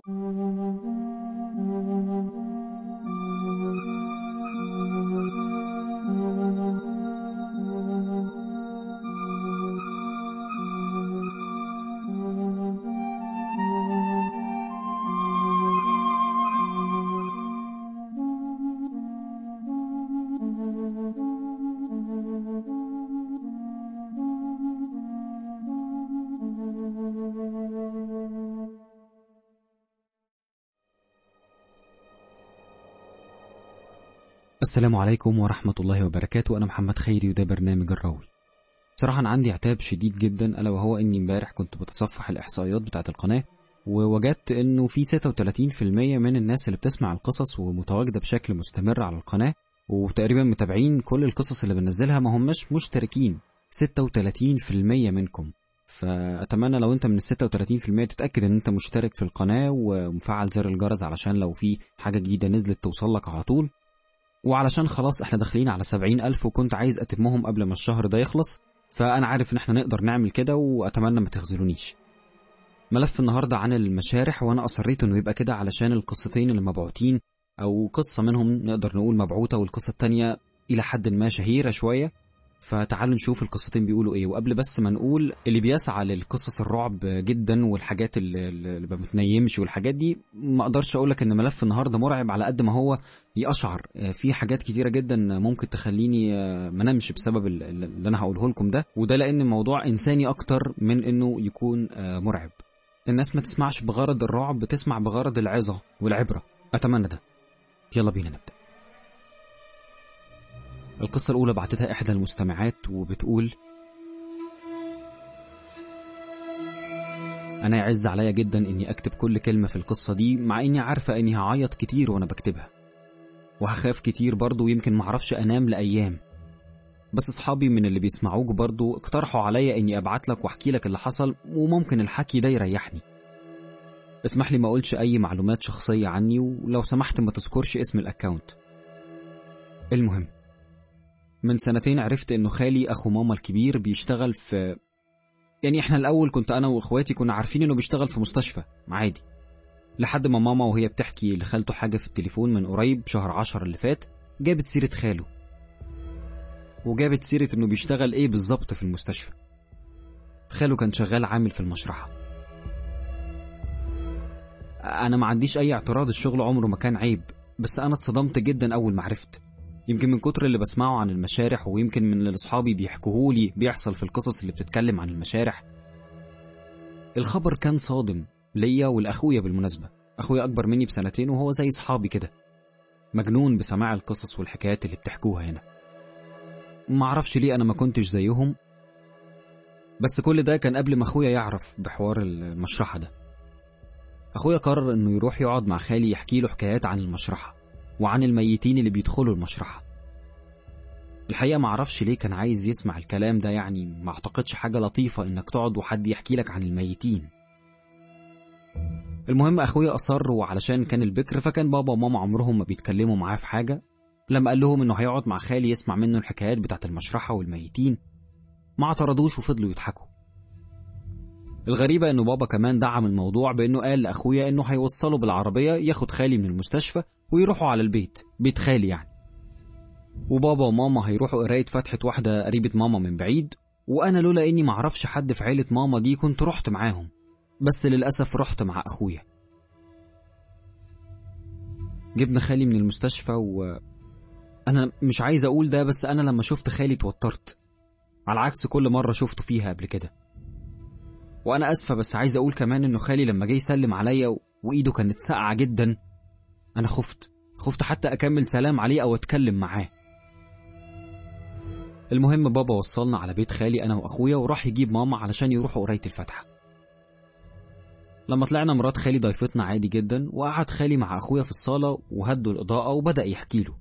السلام عليكم ورحمة الله وبركاته أنا محمد خيري وده برنامج الراوي صراحة أنا عندي عتاب شديد جدا ألا وهو إني امبارح كنت بتصفح الإحصائيات بتاعة القناة ووجدت إنه في 36% من الناس اللي بتسمع القصص ومتواجدة بشكل مستمر على القناة وتقريبا متابعين كل القصص اللي بنزلها ما هماش مشتركين 36% منكم فأتمنى لو أنت من ال 36% تتأكد إن أنت مشترك في القناة ومفعل زر الجرس علشان لو في حاجة جديدة نزلت توصلك على طول وعلشان خلاص احنا داخلين على سبعين ألف وكنت عايز أتمهم قبل ما الشهر ده يخلص فأنا عارف إن احنا نقدر نعمل كده وأتمنى ما تخذلونيش ملف النهاردة عن المشارح وأنا أصريت إنه يبقى كده علشان القصتين اللي مبعوتين أو قصة منهم نقدر نقول مبعوتة والقصة التانية إلى حد ما شهيرة شوية فتعالوا نشوف القصتين بيقولوا ايه وقبل بس ما نقول اللي بيسعى للقصص الرعب جدا والحاجات اللي, اللي ما بتنيمش والحاجات دي ما اقدرش اقول لك ان ملف النهارده مرعب على قد ما هو يقشعر في حاجات كتيره جدا ممكن تخليني ما نمش بسبب اللي انا هقوله لكم ده وده لان الموضوع انساني اكتر من انه يكون مرعب الناس ما تسمعش بغرض الرعب تسمع بغرض العظه والعبره اتمنى ده يلا بينا نبدا القصة الأولى بعتتها إحدى المستمعات وبتقول أنا يعز عليا جدا إني أكتب كل كلمة في القصة دي مع إني عارفة إني هعيط كتير وأنا بكتبها وهخاف كتير برضه ويمكن معرفش أنام لأيام بس أصحابي من اللي بيسمعوك برضه اقترحوا عليا إني أبعت لك وأحكي لك اللي حصل وممكن الحكي ده يريحني اسمح لي ما أقولش أي معلومات شخصية عني ولو سمحت ما تذكرش اسم الأكاونت المهم من سنتين عرفت انه خالي اخو ماما الكبير بيشتغل في يعني احنا الاول كنت انا واخواتي كنا عارفين انه بيشتغل في مستشفى عادي لحد ما ماما وهي بتحكي لخالته حاجه في التليفون من قريب شهر عشر اللي فات جابت سيره خاله وجابت سيره انه بيشتغل ايه بالظبط في المستشفى خاله كان شغال عامل في المشرحه انا ما عنديش اي اعتراض الشغل عمره ما كان عيب بس انا اتصدمت جدا اول ما عرفت يمكن من كتر اللي بسمعه عن المشارح ويمكن من اللي اصحابي بيحكوهولي بيحصل في القصص اللي بتتكلم عن المشارح الخبر كان صادم ليا ولاخويا بالمناسبه اخويا اكبر مني بسنتين وهو زي اصحابي كده مجنون بسماع القصص والحكايات اللي بتحكوها هنا معرفش ليه انا ما كنتش زيهم بس كل ده كان قبل ما اخويا يعرف بحوار المشرحه ده اخويا قرر انه يروح يقعد مع خالي يحكي له حكايات عن المشرحه وعن الميتين اللي بيدخلوا المشرحة الحقيقة معرفش ليه كان عايز يسمع الكلام ده يعني ما اعتقدش حاجة لطيفة انك تقعد وحد يحكي لك عن الميتين المهم اخويا اصر وعلشان كان البكر فكان بابا وماما عمرهم ما بيتكلموا معاه في حاجة لما قال لهم انه هيقعد مع خالي يسمع منه الحكايات بتاعت المشرحة والميتين ما اعترضوش وفضلوا يضحكوا الغريبة انه بابا كمان دعم الموضوع بانه قال لاخويا انه هيوصله بالعربية ياخد خالي من المستشفى ويروحوا على البيت بيت خالي يعني وبابا وماما هيروحوا قراية فتحة واحدة قريبة ماما من بعيد وأنا لولا إني معرفش حد في عيلة ماما دي كنت رحت معاهم بس للأسف رحت مع أخويا جبنا خالي من المستشفى و أنا مش عايز أقول ده بس أنا لما شفت خالي اتوترت على عكس كل مرة شفته فيها قبل كده وأنا أسفة بس عايز أقول كمان إنه خالي لما جه يسلم عليا و... وإيده كانت ساقعة جدا أنا خفت خفت حتى أكمل سلام عليه أو أتكلم معاه المهم بابا وصلنا على بيت خالي أنا وأخويا وراح يجيب ماما علشان يروحوا قراية الفاتحة لما طلعنا مرات خالي ضيفتنا عادي جدا وقعد خالي مع أخويا في الصالة وهدوا الإضاءة وبدأ يحكي له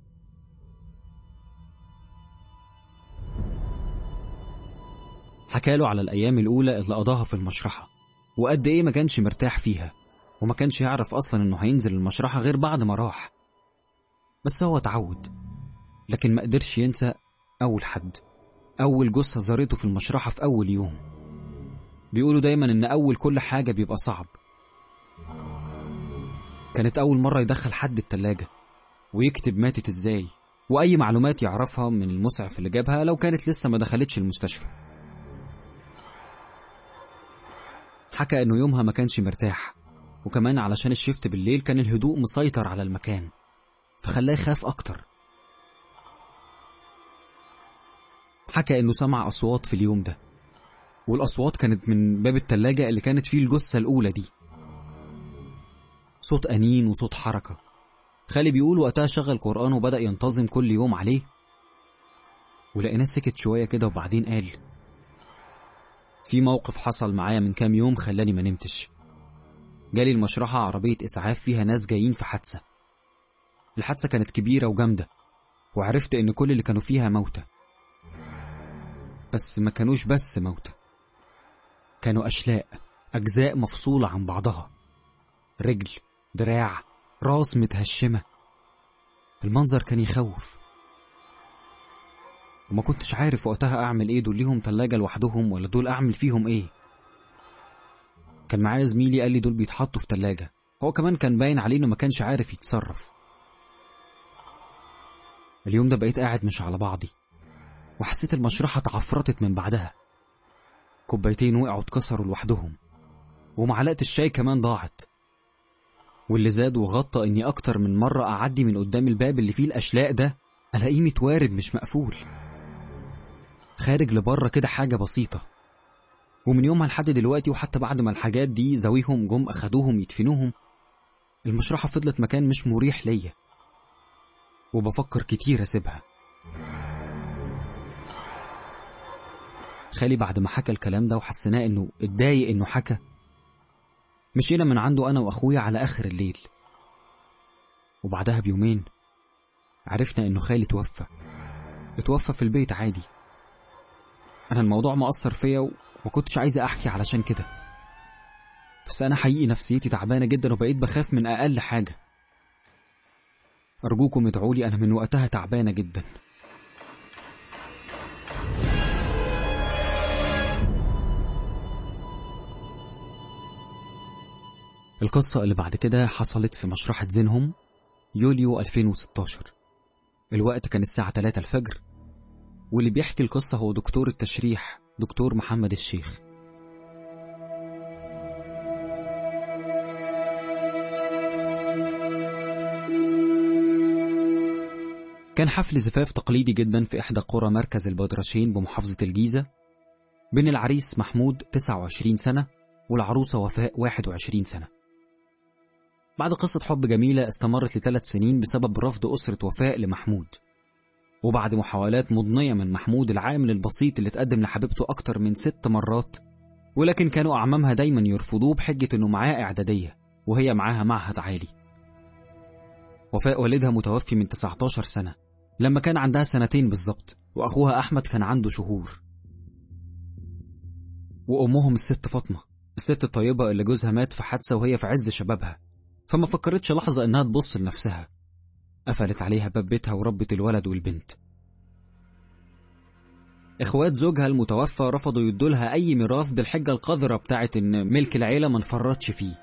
حكاله على الأيام الأولى اللي قضاها في المشرحة وقد إيه ما كانش مرتاح فيها وما كانش يعرف أصلا إنه هينزل المشرحة غير بعد ما راح بس هو اتعود لكن ما قدرش ينسى أول حد أول جثة زارته في المشرحة في أول يوم بيقولوا دايما إن أول كل حاجة بيبقى صعب كانت أول مرة يدخل حد التلاجة ويكتب ماتت ازاي وأي معلومات يعرفها من المسعف اللي جابها لو كانت لسه ما دخلتش المستشفى حكى إنه يومها ما كانش مرتاح وكمان علشان الشفت بالليل كان الهدوء مسيطر على المكان فخلاه يخاف أكتر حكى إنه سمع أصوات في اليوم ده والأصوات كانت من باب التلاجة اللي كانت فيه الجثة الأولى دي صوت أنين وصوت حركة خالي بيقول وقتها شغل قرآن وبدأ ينتظم كل يوم عليه ولقيناه سكت شوية كده وبعدين قال في موقف حصل معايا من كام يوم خلاني ما نمتش جالي المشرحة عربية إسعاف فيها ناس جايين في حادثة الحادثة كانت كبيرة وجامدة وعرفت إن كل اللي كانوا فيها موتى بس ما كانوش بس موتى كانوا أشلاء أجزاء مفصولة عن بعضها رجل دراع راس متهشمة المنظر كان يخوف وما كنتش عارف وقتها أعمل إيه دول ليهم تلاجة لوحدهم ولا دول أعمل فيهم إيه كان معايا زميلي قال لي دول بيتحطوا في تلاجة هو كمان كان باين عليه إنه ما كانش عارف يتصرف اليوم ده بقيت قاعد مش على بعضي وحسيت المشرحة اتعفرتت من بعدها كوبايتين وقعوا اتكسروا لوحدهم ومعلقة الشاي كمان ضاعت واللي زاد وغطى اني اكتر من مرة اعدي من قدام الباب اللي فيه الاشلاء ده الاقيه متوارد مش مقفول خارج لبره كده حاجة بسيطة ومن يومها لحد دلوقتي وحتى بعد ما الحاجات دي زويهم جم اخدوهم يدفنوهم المشرحة فضلت مكان مش مريح ليا وبفكر كتير اسيبها خالي بعد ما حكى الكلام ده وحسيناه انه اتضايق انه حكى مشينا من عنده انا واخويا على اخر الليل وبعدها بيومين عرفنا انه خالي توفى اتوفى في البيت عادي انا الموضوع مأثر فيا وما كنتش عايزة احكي علشان كده بس انا حقيقي نفسيتي تعبانة جدا وبقيت بخاف من اقل حاجة ارجوكم ادعولي انا من وقتها تعبانة جدا القصة اللي بعد كده حصلت في مشرحة زينهم يوليو 2016 الوقت كان الساعة 3 الفجر واللي بيحكي القصة هو دكتور التشريح دكتور محمد الشيخ كان حفل زفاف تقليدي جدا في إحدى قرى مركز البدرشين بمحافظة الجيزة بين العريس محمود 29 سنة والعروسة وفاء 21 سنة بعد قصة حب جميلة استمرت لثلاث سنين بسبب رفض أسرة وفاء لمحمود وبعد محاولات مضنية من محمود العامل البسيط اللي اتقدم لحبيبته أكتر من ست مرات ولكن كانوا أعمامها دايما يرفضوه بحجة إنه معاه إعدادية وهي معاها معهد عالي وفاء والدها متوفي من 19 سنة لما كان عندها سنتين بالظبط وأخوها أحمد كان عنده شهور وأمهم الست فاطمة الست الطيبة اللي جوزها مات في حادثة وهي في عز شبابها فما فكرتش لحظة إنها تبص لنفسها قفلت عليها باب بيتها وربت الولد والبنت إخوات زوجها المتوفى رفضوا يدولها أي ميراث بالحجة القذرة بتاعت إن ملك العيلة ما انفرطش فيه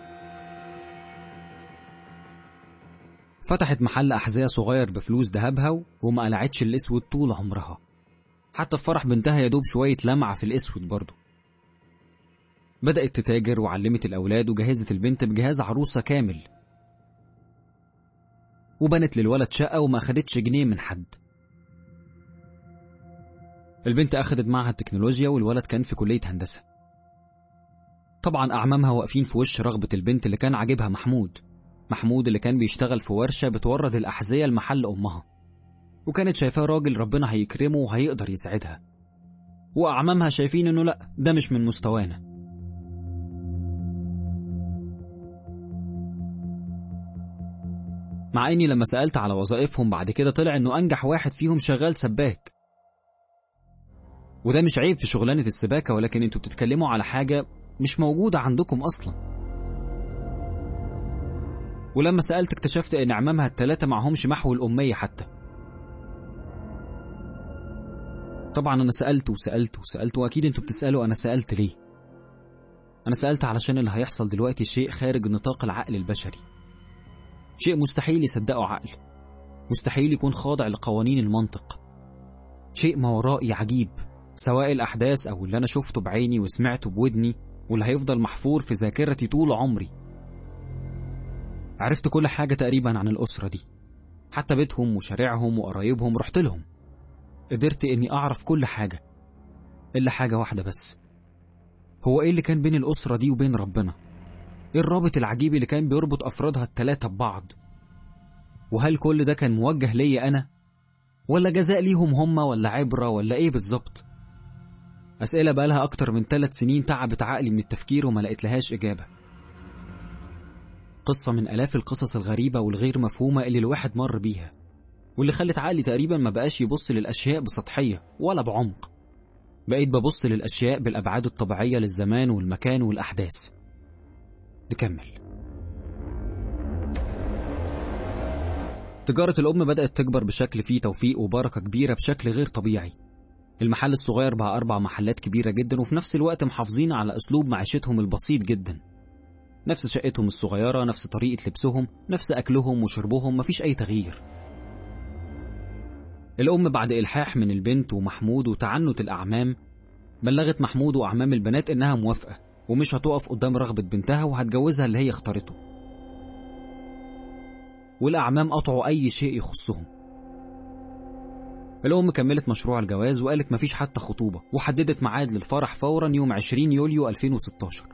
فتحت محل أحذية صغير بفلوس ذهبها وما قلعتش الأسود طول عمرها حتى في فرح بنتها يدوب شوية لمعة في الأسود برضه بدأت تتاجر وعلمت الأولاد وجهزت البنت بجهاز عروسة كامل وبنت للولد شقة وما أخدتش جنيه من حد البنت أخدت معها التكنولوجيا والولد كان في كلية هندسة طبعا أعمامها واقفين في وش رغبة البنت اللي كان عاجبها محمود محمود اللي كان بيشتغل في ورشة بتورد الأحذية لمحل أمها وكانت شايفاه راجل ربنا هيكرمه وهيقدر يسعدها وأعمامها شايفين إنه لأ ده مش من مستوانا مع اني لما سألت على وظائفهم بعد كده طلع انه انجح واحد فيهم شغال سباك وده مش عيب في شغلانة السباكة ولكن انتوا بتتكلموا على حاجة مش موجودة عندكم اصلا ولما سألت اكتشفت ان عمامها التلاتة معهمش محو الأمية حتى طبعا انا سألت وسألت وسألت واكيد انتوا بتسألوا انا سألت ليه انا سألت علشان اللي هيحصل دلوقتي شيء خارج نطاق العقل البشري شيء مستحيل يصدقه عقل مستحيل يكون خاضع لقوانين المنطق شيء ما ورائي عجيب سواء الأحداث أو اللي أنا شفته بعيني وسمعته بودني واللي هيفضل محفور في ذاكرتي طول عمري عرفت كل حاجة تقريبا عن الأسرة دي حتى بيتهم وشارعهم وقرايبهم رحت لهم قدرت إني أعرف كل حاجة إلا حاجة واحدة بس هو إيه اللي كان بين الأسرة دي وبين ربنا إيه الرابط العجيب اللي كان بيربط أفرادها التلاتة ببعض وهل كل ده كان موجه ليا أنا ولا جزاء ليهم هما ولا عبرة ولا إيه بالظبط أسئلة بقالها أكتر من ثلاث سنين تعبت عقلي من التفكير وما لقيت لهاش إجابة قصة من آلاف القصص الغريبة والغير مفهومة اللي الواحد مر بيها واللي خلت عقلي تقريبا ما بقاش يبص للأشياء بسطحية ولا بعمق بقيت ببص للأشياء بالأبعاد الطبيعية للزمان والمكان والأحداث نكمل تجارة الأم بدأت تكبر بشكل فيه توفيق وبركة كبيرة بشكل غير طبيعي المحل الصغير بقى أربع محلات كبيرة جدا وفي نفس الوقت محافظين على أسلوب معيشتهم البسيط جدا نفس شقتهم الصغيرة نفس طريقة لبسهم نفس أكلهم وشربهم مفيش أي تغيير الأم بعد إلحاح من البنت ومحمود وتعنت الأعمام بلغت محمود وأعمام البنات إنها موافقة ومش هتقف قدام رغبة بنتها وهتجوزها اللي هي اختارته والأعمام قطعوا أي شيء يخصهم الأم كملت مشروع الجواز وقالت مفيش حتى خطوبة وحددت ميعاد للفرح فورا يوم 20 يوليو 2016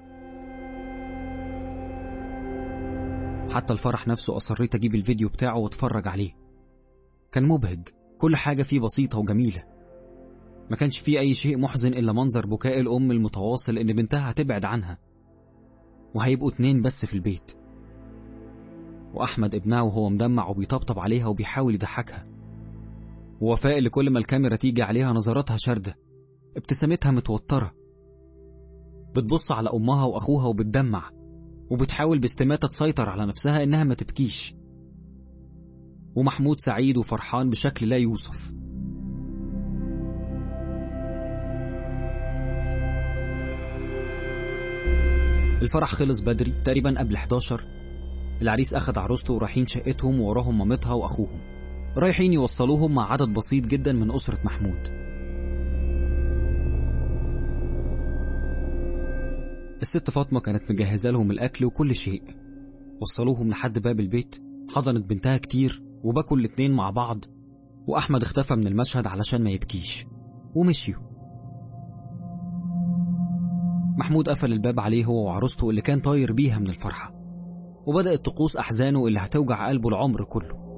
حتى الفرح نفسه أصريت أجيب الفيديو بتاعه واتفرج عليه كان مبهج كل حاجة فيه بسيطة وجميلة ما كانش فيه أي شيء محزن إلا منظر بكاء الأم المتواصل إن بنتها هتبعد عنها وهيبقوا اتنين بس في البيت وأحمد ابنها وهو مدمع وبيطبطب عليها وبيحاول يضحكها ووفاء اللي كل ما الكاميرا تيجي عليها نظراتها شاردة ابتسامتها متوترة بتبص على أمها وأخوها وبتدمع وبتحاول باستماتة تسيطر على نفسها إنها ما تبكيش ومحمود سعيد وفرحان بشكل لا يوصف الفرح خلص بدري تقريبا قبل 11 العريس أخد عروسته ورايحين شقتهم ووراهم مامتها وأخوهم رايحين يوصلوهم مع عدد بسيط جدا من أسرة محمود الست فاطمة كانت مجهزة لهم الأكل وكل شيء وصلوهم لحد باب البيت حضنت بنتها كتير وبكوا الاتنين مع بعض وأحمد اختفى من المشهد علشان ما يبكيش ومشيوا محمود قفل الباب عليه هو وعروسته اللي كان طاير بيها من الفرحة وبدأت طقوس أحزانه اللي هتوجع قلبه العمر كله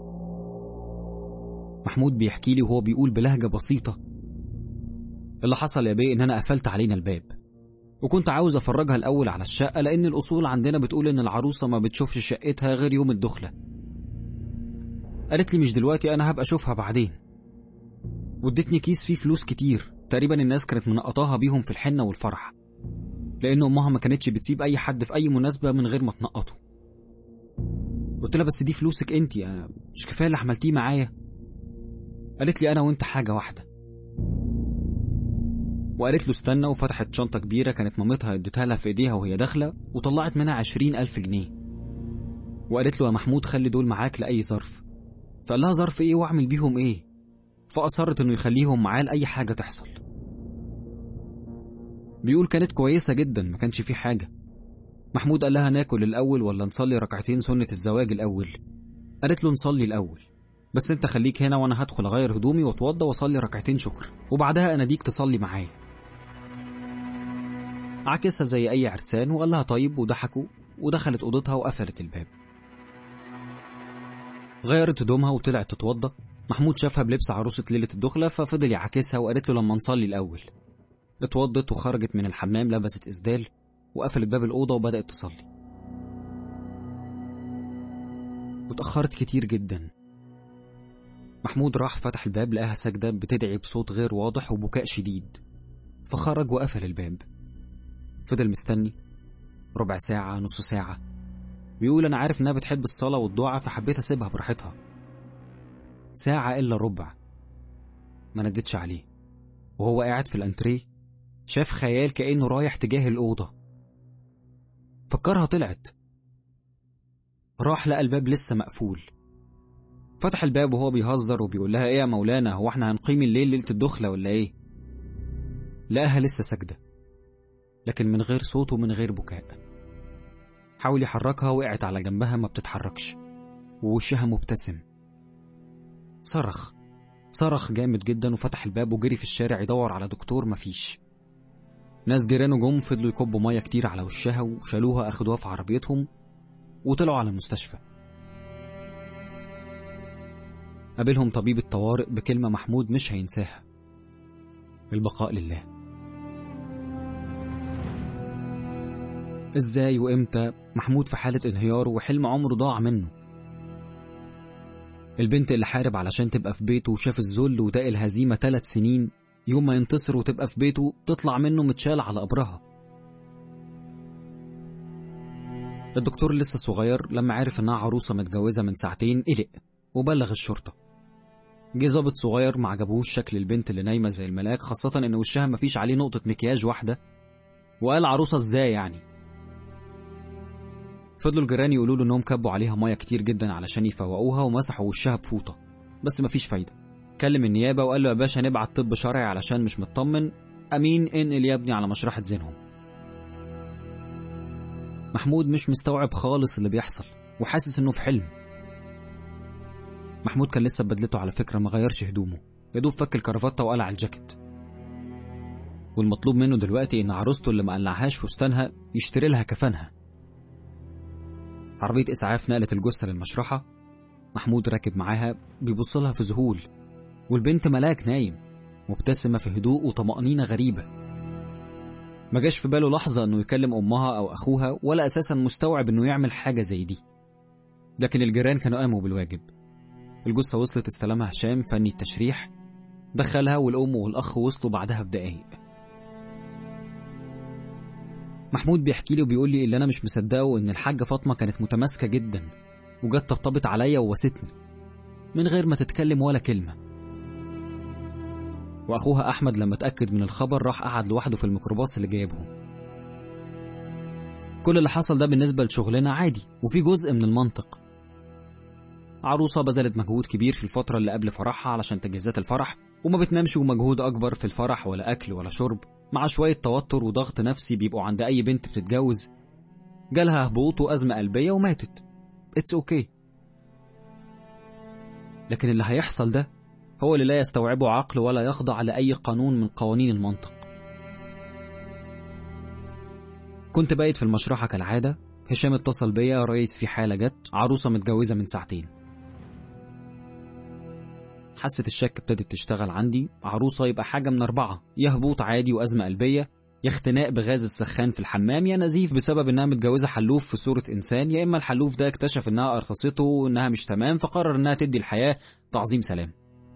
محمود بيحكي لي وهو بيقول بلهجة بسيطة اللي حصل يا بيه إن أنا قفلت علينا الباب وكنت عاوز أفرجها الأول على الشقة لأن الأصول عندنا بتقول إن العروسة ما بتشوفش شقتها غير يوم الدخلة قالت لي مش دلوقتي أنا هبقى أشوفها بعدين وادتني كيس فيه فلوس كتير تقريبا الناس كانت منقطاها بيهم في الحنة والفرح لأن أمها ما كانتش بتسيب أي حد في أي مناسبة من غير ما تنقطه قلت لها بس دي فلوسك انت يعني مش كفايه اللي عملتيه معايا قالت لي انا وانت حاجه واحده وقالت له استنى وفتحت شنطه كبيره كانت مامتها اديتها لها في ايديها وهي داخله وطلعت منها عشرين الف جنيه وقالت له يا محمود خلي دول معاك لاي ظرف فقال لها ظرف ايه واعمل بيهم ايه فاصرت انه يخليهم معاه لاي حاجه تحصل بيقول كانت كويسه جدا ما كانش في حاجه محمود قال لها ناكل الأول ولا نصلي ركعتين سنة الزواج الأول قالت له نصلي الأول بس انت خليك هنا وانا هدخل اغير هدومي واتوضى واصلي ركعتين شكر وبعدها اناديك تصلي معايا عكسها زي اي عرسان وقال لها طيب وضحكوا ودخلت اوضتها وقفلت الباب غيرت هدومها وطلعت تتوضى محمود شافها بلبس عروسة ليلة الدخلة ففضل يعاكسها وقالت له لما نصلي الأول اتوضت وخرجت من الحمام لبست إسدال وقفلت باب الأوضة وبدأت تصلي واتأخرت كتير جدا محمود راح فتح الباب لقاها ساجدة بتدعي بصوت غير واضح وبكاء شديد فخرج وقفل الباب فضل مستني ربع ساعة نص ساعة بيقول أنا عارف إنها بتحب الصلاة والدعاء فحبيت أسيبها براحتها ساعة إلا ربع ما ندتش عليه وهو قاعد في الأنتريه شاف خيال كأنه رايح تجاه الأوضة فكرها طلعت راح لقى الباب لسه مقفول فتح الباب وهو بيهزر وبيقول لها ايه يا مولانا هو احنا هنقيم الليل ليلة الدخلة ولا ايه لقاها لسه ساجدة لكن من غير صوت ومن غير بكاء حاول يحركها وقعت على جنبها ما بتتحركش ووشها مبتسم صرخ صرخ جامد جدا وفتح الباب وجري في الشارع يدور على دكتور مفيش ناس جيرانه جم فضلوا يكبوا ميه كتير على وشها وشالوها اخدوها في عربيتهم وطلعوا على المستشفى قابلهم طبيب الطوارئ بكلمة محمود مش هينساها البقاء لله ازاي وامتى محمود في حالة انهيار وحلم عمره ضاع منه البنت اللي حارب علشان تبقى في بيته وشاف الذل وداق الهزيمة ثلاث سنين يوم ما ينتصر وتبقى في بيته تطلع منه متشال على قبرها الدكتور لسه صغير لما عرف انها عروسة متجوزة من ساعتين قلق وبلغ الشرطة جه ظابط صغير ما عجبوش شكل البنت اللي نايمة زي الملاك خاصة ان وشها مفيش عليه نقطة مكياج واحدة وقال عروسة ازاي يعني فضلوا الجيران يقولوا له انهم كبوا عليها ميه كتير جدا علشان يفوقوها ومسحوا وشها بفوطه بس مفيش فايده كلم النيابه وقال له يا باشا نبعت طب شرعي علشان مش مطمن امين انقل يا ابني على مشرحه زينهم محمود مش مستوعب خالص اللي بيحصل وحاسس انه في حلم محمود كان لسه بدلته على فكره ما غيرش هدومه يا دوب فك الكرافته وقلع الجاكيت والمطلوب منه دلوقتي ان عروسته اللي ما قلعهاش فستانها يشتري لها كفنها عربية إسعاف نقلت الجثة للمشرحة محمود راكب معاها بيبص لها في ذهول والبنت ملاك نايم مبتسمة في هدوء وطمأنينة غريبة ما جاش في باله لحظة إنه يكلم أمها أو أخوها ولا أساسا مستوعب إنه يعمل حاجة زي دي لكن الجيران كانوا قاموا بالواجب الجثة وصلت استلمها هشام فني التشريح دخلها والأم والأخ وصلوا بعدها بدقايق محمود بيحكي لي وبيقول لي اللي انا مش مصدقه ان الحاجه فاطمه كانت متماسكه جدا وجت طبطبت عليا ووستني من غير ما تتكلم ولا كلمه واخوها احمد لما اتاكد من الخبر راح قعد لوحده في الميكروباص اللي جايبهم كل اللي حصل ده بالنسبه لشغلنا عادي وفي جزء من المنطق عروسه بذلت مجهود كبير في الفتره اللي قبل فرحها علشان تجهيزات الفرح وما بتنامش ومجهود اكبر في الفرح ولا اكل ولا شرب مع شوية توتر وضغط نفسي بيبقوا عند أي بنت بتتجوز جالها هبوط وأزمة قلبية وماتت اتس اوكي okay. لكن اللي هيحصل ده هو اللي لا يستوعبه عقل ولا يخضع لأي قانون من قوانين المنطق كنت بايت في المشرحة كالعادة هشام اتصل بيا يا ريس في حالة جت عروسة متجوزة من ساعتين حاسة الشك ابتدت تشتغل عندي عروسة يبقى حاجة من أربعة يا هبوط عادي وأزمة قلبية يا اختناق بغاز السخان في الحمام يا نزيف بسبب انها متجوزة حلوف في صورة انسان يا اما الحلوف ده اكتشف انها ارخصته وانها مش تمام فقرر انها تدي الحياة تعظيم سلام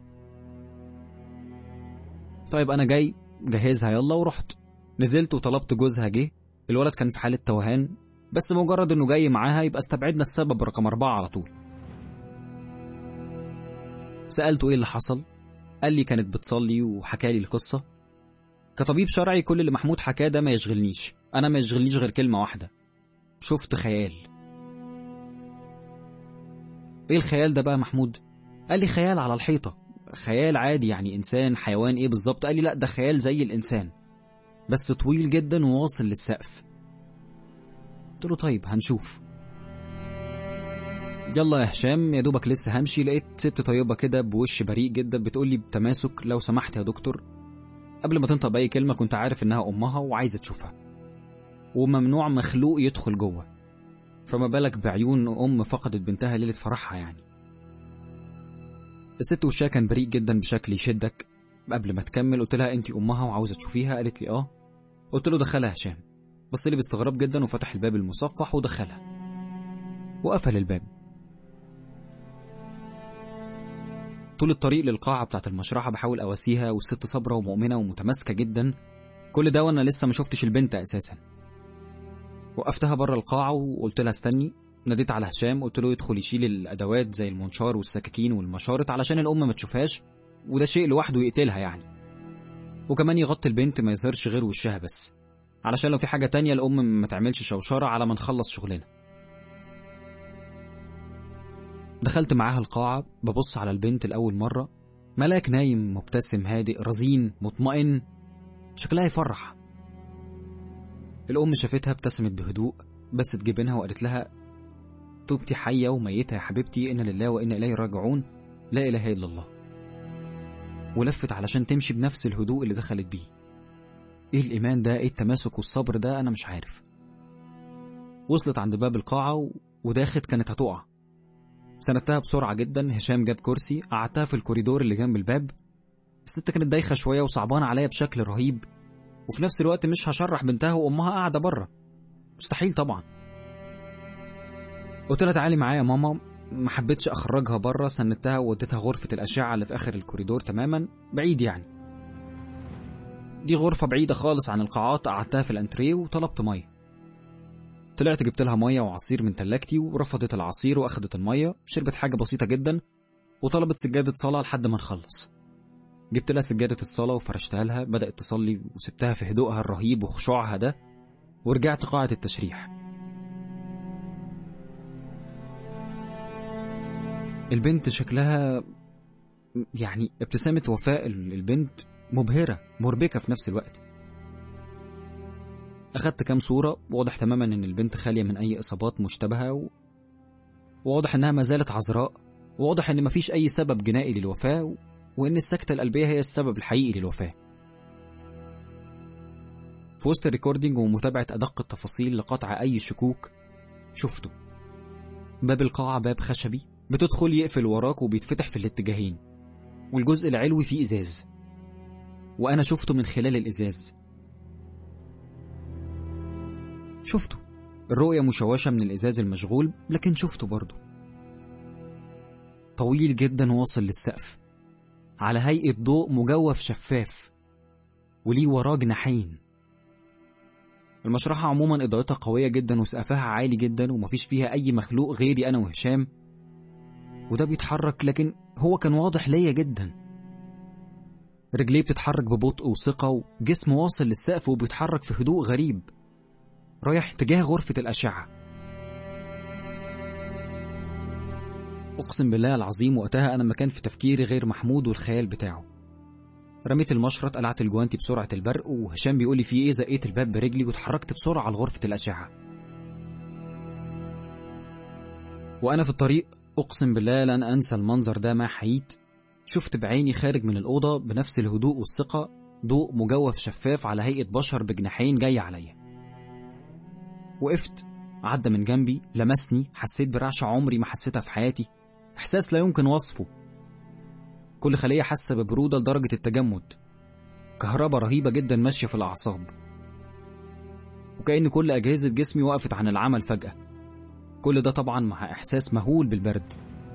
طيب انا جاي جهزها يلا ورحت نزلت وطلبت جوزها جه الولد كان في حالة توهان بس مجرد انه جاي معاها يبقى استبعدنا السبب رقم أربعة على طول سألته ايه اللي حصل قال لي كانت بتصلي وحكى لي القصة كطبيب شرعي كل اللي محمود حكاه ده ما يشغلنيش انا ما يشغلنيش غير كلمة واحدة شفت خيال ايه الخيال ده بقى محمود قال لي خيال على الحيطة خيال عادي يعني انسان حيوان ايه بالظبط قال لي لا ده خيال زي الانسان بس طويل جدا وواصل للسقف قلت له طيب هنشوف يلا يا هشام يا دوبك لسه همشي لقيت ست طيبه كده بوش بريء جدا بتقول لي بتماسك لو سمحت يا دكتور قبل ما تنطق باي كلمه كنت عارف انها امها وعايزه تشوفها وممنوع مخلوق يدخل جوه فما بالك بعيون ام فقدت بنتها ليله فرحها يعني الست وشها كان بريء جدا بشكل يشدك قبل ما تكمل قلت لها انت امها وعاوزه تشوفيها قالت لي اه قلت له دخلها هشام بص لي باستغراب جدا وفتح الباب المصفح ودخلها وقفل الباب طول الطريق للقاعة بتاعت المشرحة بحاول أواسيها والست صابرة ومؤمنة ومتماسكة جدا كل ده وأنا لسه ما شفتش البنت أساسا وقفتها بره القاعة وقلت لها استني ناديت على هشام قلت له يدخل يشيل الأدوات زي المنشار والسكاكين والمشارط علشان الأم ما تشوفهاش وده شيء لوحده يقتلها يعني وكمان يغطي البنت ما يظهرش غير وشها بس علشان لو في حاجة تانية الأم ما تعملش شوشرة على ما نخلص شغلنا دخلت معاها القاعة ببص على البنت لأول مرة ملاك نايم مبتسم هادئ رزين مطمئن شكلها يفرح الأم شافتها ابتسمت بهدوء بست جبينها وقالت لها توبتي حية وميتة يا حبيبتي إن لله وإنا إليه راجعون لا إله إلا الله ولفت علشان تمشي بنفس الهدوء اللي دخلت بيه إيه الإيمان ده إيه التماسك والصبر ده أنا مش عارف وصلت عند باب القاعة و... وداخت كانت هتقع سندتها بسرعة جدا هشام جاب كرسي قعدتها في الكوريدور اللي جنب الباب الست كانت دايخة شوية وصعبانة عليا بشكل رهيب وفي نفس الوقت مش هشرح بنتها وأمها قاعدة بره مستحيل طبعا قلت لها تعالي معايا يا ماما ما حبيتش اخرجها بره سندتها ووديتها غرفه الاشعه اللي في اخر الكوريدور تماما بعيد يعني دي غرفه بعيده خالص عن القاعات قعدتها في الانتريه وطلبت ميه طلعت جبت لها ميه وعصير من تلاجتي ورفضت العصير واخدت الميه شربت حاجه بسيطه جدا وطلبت سجاده صلاه لحد ما نخلص جبت لها سجاده الصلاه وفرشتها لها بدات تصلي وسبتها في هدوءها الرهيب وخشوعها ده ورجعت قاعه التشريح البنت شكلها يعني ابتسامة وفاء البنت مبهرة مربكة في نفس الوقت أخدت كام صورة واضح تماما إن البنت خالية من أي إصابات مشتبهة و... وواضح إنها ما زالت عذراء وواضح إن مفيش أي سبب جنائي للوفاة و... وإن السكتة القلبية هي السبب الحقيقي للوفاة في وسط الريكوردينج ومتابعة أدق التفاصيل لقطع أي شكوك شفته باب القاعة باب خشبي بتدخل يقفل وراك وبيتفتح في الاتجاهين والجزء العلوي فيه إزاز وأنا شفته من خلال الإزاز شفته الرؤية مشوشة من الإزاز المشغول لكن شفته برضه طويل جدا واصل للسقف على هيئة ضوء مجوف شفاف وليه وراه جناحين المشرحة عموما إضاءتها قوية جدا وسقفها عالي جدا ومفيش فيها أي مخلوق غيري أنا وهشام وده بيتحرك لكن هو كان واضح ليا جدا رجليه بتتحرك ببطء وثقة وجسم واصل للسقف وبيتحرك في هدوء غريب رايح تجاه غرفة الأشعة أقسم بالله العظيم وقتها أنا ما كان في تفكيري غير محمود والخيال بتاعه رميت المشرط قلعت الجوانتي بسرعة البرق وهشام بيقول لي في إيه زقيت الباب برجلي واتحركت بسرعة لغرفة الأشعة وأنا في الطريق أقسم بالله لن أنسى المنظر ده ما حييت شفت بعيني خارج من الأوضة بنفس الهدوء والثقة ضوء مجوف شفاف على هيئة بشر بجناحين جاي عليا وقفت عدى من جنبي لمسني حسيت برعشة عمري ما حسيتها في حياتي إحساس لا يمكن وصفه كل خلية حاسة ببرودة لدرجة التجمد كهرباء رهيبة جدا ماشية في الأعصاب وكأن كل أجهزة جسمي وقفت عن العمل فجأة كل ده طبعا مع إحساس مهول بالبرد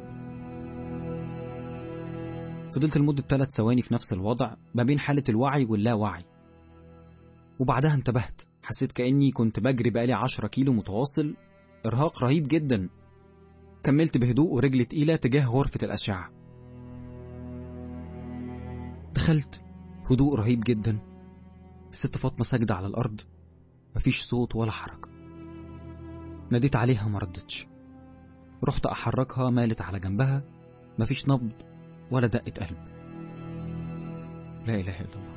فضلت لمدة ثلاث ثواني في نفس الوضع ما بين حالة الوعي واللاوعي وبعدها انتبهت حسيت كأني كنت بجري بقالي عشرة كيلو متواصل إرهاق رهيب جدا كملت بهدوء ورجل تقيلة تجاه غرفة الأشعة دخلت هدوء رهيب جدا الست فاطمة ساجدة على الأرض مفيش صوت ولا حركة ناديت عليها مردتش رحت أحركها مالت على جنبها مفيش نبض ولا دقة قلب لا إله إلا الله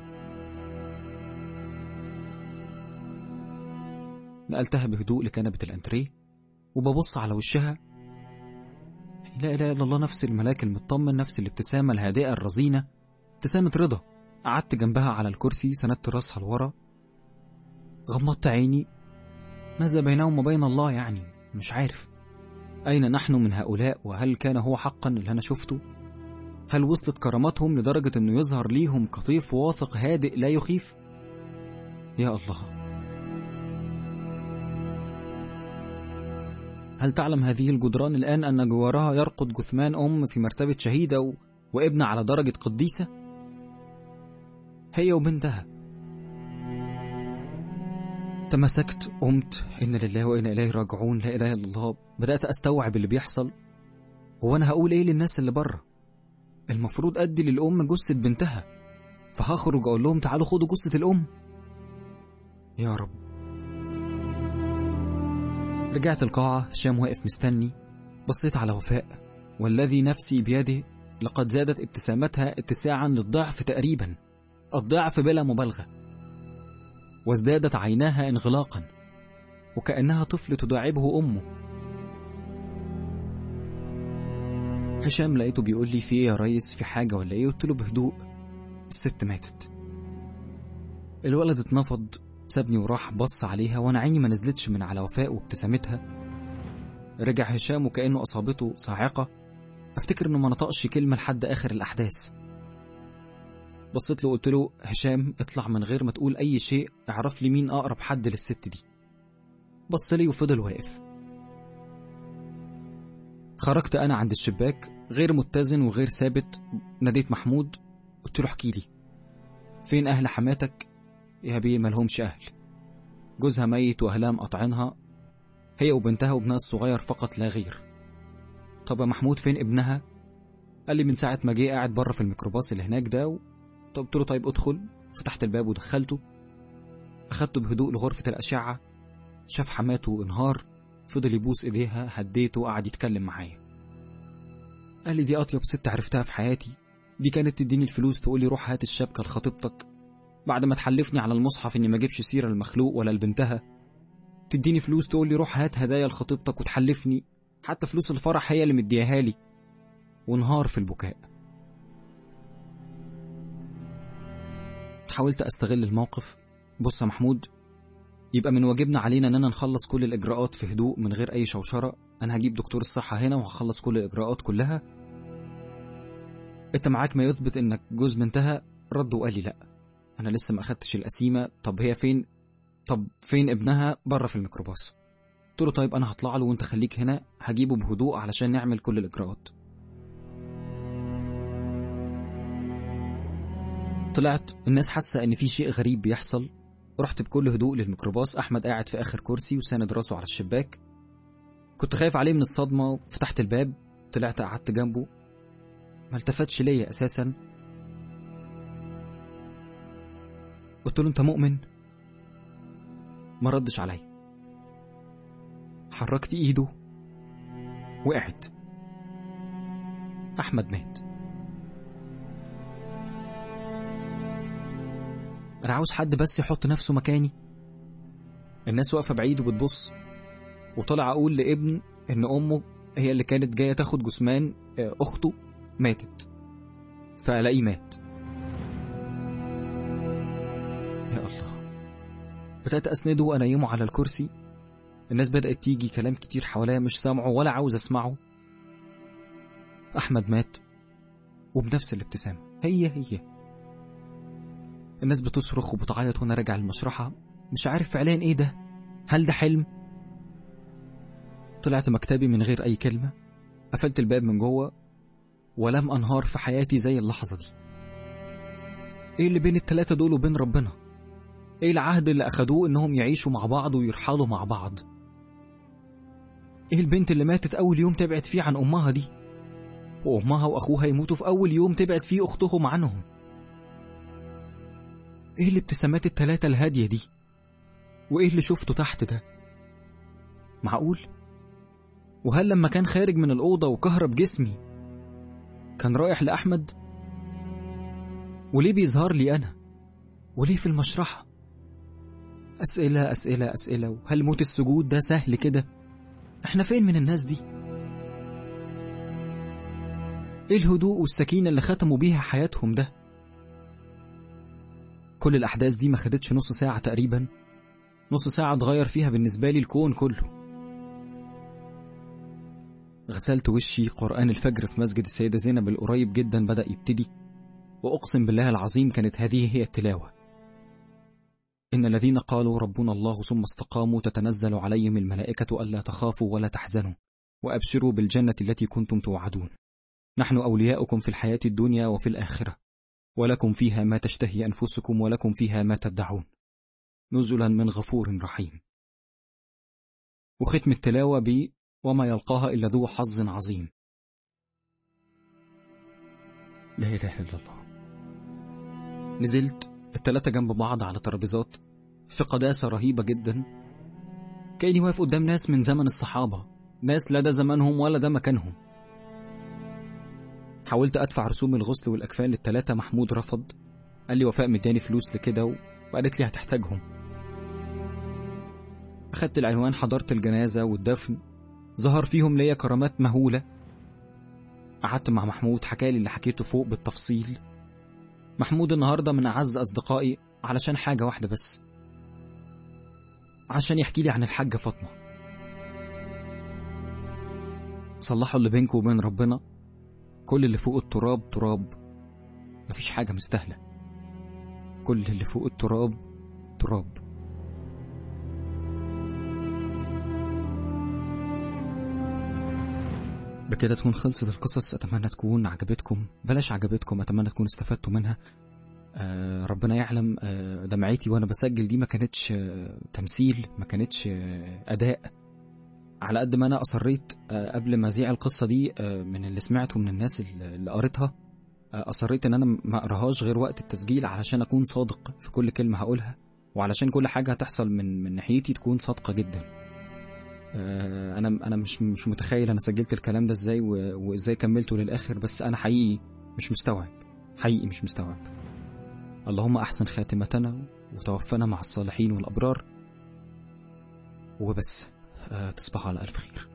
نقلتها بهدوء لكنبة الأنتريه وببص على وشها لا إله إلا الله نفس الملاك المطمن نفس الابتسامة الهادئة الرزينة ابتسامة رضا قعدت جنبها على الكرسي سندت راسها لورا غمضت عيني ماذا بينهم وبين الله يعني مش عارف أين نحن من هؤلاء وهل كان هو حقا اللي أنا شفته هل وصلت كرامتهم لدرجة أنه يظهر ليهم قطيف واثق هادئ لا يخيف يا الله هل تعلم هذه الجدران الآن أن جوارها يرقد جثمان أم في مرتبة شهيدة و... وابن على درجة قديسة هي وبنتها تمسكت قمت إن لله وإنا إليه راجعون لا إله إلا الله بدأت أستوعب اللي بيحصل هو أنا هقول إيه للناس اللي بره المفروض أدي للأم جثة بنتها فهخرج أقول لهم تعالوا خدوا جثة الأم يا رب رجعت القاعة هشام واقف مستني بصيت على وفاء والذي نفسي بيده لقد زادت ابتسامتها اتساعا للضعف تقريبا الضعف بلا مبالغة وازدادت عيناها انغلاقا وكأنها طفل تداعبه أمه هشام لقيته بيقول لي في ايه يا ريس في حاجة ولا ايه قلت له بهدوء الست ماتت الولد اتنفض سابني وراح بص عليها وانا عيني ما نزلتش من على وفاء وابتسامتها رجع هشام وكأنه أصابته صاعقة أفتكر إنه ما نطقش كلمة لحد آخر الأحداث بصيت له قلت له هشام اطلع من غير ما تقول أي شيء اعرف لي مين أقرب حد للست دي بص لي وفضل واقف خرجت أنا عند الشباك غير متزن وغير ثابت ناديت محمود قلت له احكي لي فين أهل حماتك يا بيه ملهمش أهل جوزها ميت وأهلها مقاطعينها هي وبنتها وابنها الصغير فقط لا غير طب يا محمود فين ابنها قال لي من ساعة ما جه قاعد بره في الميكروباص اللي هناك ده و... طب قلت له طيب ادخل فتحت الباب ودخلته أخدته بهدوء لغرفة الأشعة شاف حماته انهار فضل يبوس ايديها هديته وقعد يتكلم معايا قال لي دي أطيب ست عرفتها في حياتي دي كانت تديني الفلوس تقول لي روح هات الشبكة لخطيبتك بعد ما تحلفني على المصحف اني ما اجيبش سيرة المخلوق ولا لبنتها تديني فلوس تقول لي روح هات هدايا لخطيبتك وتحلفني حتى فلوس الفرح هي اللي مدياها لي وانهار في البكاء حاولت استغل الموقف بص يا محمود يبقى من واجبنا علينا اننا نخلص كل الاجراءات في هدوء من غير اي شوشره انا هجيب دكتور الصحه هنا وهخلص كل الاجراءات كلها انت معاك ما يثبت انك جوز بنتها رد وقال لي لا انا لسه ما اخدتش القسيمه طب هي فين طب فين ابنها بره في الميكروباص قلت له طيب انا هطلع له وانت خليك هنا هجيبه بهدوء علشان نعمل كل الاجراءات طلعت الناس حاسه ان في شيء غريب بيحصل رحت بكل هدوء للميكروباص احمد قاعد في اخر كرسي وساند راسه على الشباك كنت خايف عليه من الصدمه فتحت الباب طلعت قعدت جنبه ما التفتش ليا اساسا قلت له انت مؤمن ما ردش عليا حركت ايده وقعت احمد مات انا عاوز حد بس يحط نفسه مكاني الناس واقفه بعيد وبتبص وطلع اقول لابن ان امه هي اللي كانت جايه تاخد جثمان اخته ماتت فالاقيه مات يا الله بدات اسنده وانيمه على الكرسي الناس بدات تيجي كلام كتير حواليا مش سامعه ولا عاوز اسمعه احمد مات وبنفس الابتسامه هي هي الناس بتصرخ وبتعيط وانا راجع المشرحة مش عارف فعليا ايه ده هل ده حلم طلعت مكتبي من غير اي كلمة قفلت الباب من جوه ولم انهار في حياتي زي اللحظة دي ايه اللي بين التلاتة دول وبين ربنا ايه العهد اللي اخدوه انهم يعيشوا مع بعض ويرحلوا مع بعض ايه البنت اللي ماتت اول يوم تبعد فيه عن امها دي وامها واخوها يموتوا في اول يوم تبعد فيه اختهم عنهم ايه الابتسامات التلاتة الهادية دي وايه اللي شفته تحت ده معقول وهل لما كان خارج من الأوضة وكهرب جسمي كان رايح لأحمد وليه بيظهر لي أنا وليه في المشرحة أسئلة أسئلة أسئلة وهل موت السجود ده سهل كده احنا فين من الناس دي ايه الهدوء والسكينة اللي ختموا بيها حياتهم ده كل الأحداث دي ما خدتش نص ساعة تقريبا نص ساعة اتغير فيها بالنسبة لي الكون كله غسلت وشي قرآن الفجر في مسجد السيدة زينب القريب جدا بدأ يبتدي وأقسم بالله العظيم كانت هذه هي التلاوة إن الذين قالوا ربنا الله ثم استقاموا تتنزل عليهم الملائكة ألا تخافوا ولا تحزنوا وأبشروا بالجنة التي كنتم توعدون نحن أولياؤكم في الحياة الدنيا وفي الآخرة ولكم فيها ما تشتهي أنفسكم ولكم فيها ما تدعون نزلا من غفور رحيم وختم التلاوة ب وما يلقاها إلا ذو حظ عظيم لا إله إلا الله نزلت التلاتة جنب بعض على ترابيزات في قداسة رهيبة جدا كأني واقف قدام ناس من زمن الصحابة ناس لا ده زمانهم ولا ده مكانهم حاولت ادفع رسوم الغسل والاكفان للتلاتة محمود رفض قال لي وفاء مداني فلوس لكده و- وقالت لي هتحتاجهم اخدت العنوان حضرت الجنازة والدفن ظهر فيهم ليا كرامات مهولة قعدت مع محمود حكالي اللي حكيته فوق بالتفصيل محمود النهاردة من أعز أصدقائي علشان حاجة واحدة بس عشان يحكي لي عن الحاجة فاطمة صلحوا اللي بينكم وبين ربنا كل اللي فوق التراب تراب مفيش حاجة مستاهلة كل اللي فوق التراب تراب بكده تكون خلصت القصص أتمنى تكون عجبتكم بلاش عجبتكم أتمنى تكون استفدتوا منها آه ربنا يعلم آه دمعتي وأنا بسجل دي ما كانتش آه تمثيل ما كانتش آه أداء على قد ما أنا أصريت آه قبل ما أذيع القصة دي آه من اللي سمعته من الناس اللي اللي قريتها آه أصريت إن أنا ما أقراهاش غير وقت التسجيل علشان أكون صادق في كل كلمة هقولها وعلشان كل حاجة هتحصل من من ناحيتي تكون صادقة جدا آه، انا انا مش مش متخيل انا سجلت الكلام ده ازاي و- وازاي كملته للاخر بس انا حقيقي مش مستوعب حقيقي مش مستوعب اللهم احسن خاتمتنا وتوفنا مع الصالحين والابرار وبس آه، تصبحوا على الف خير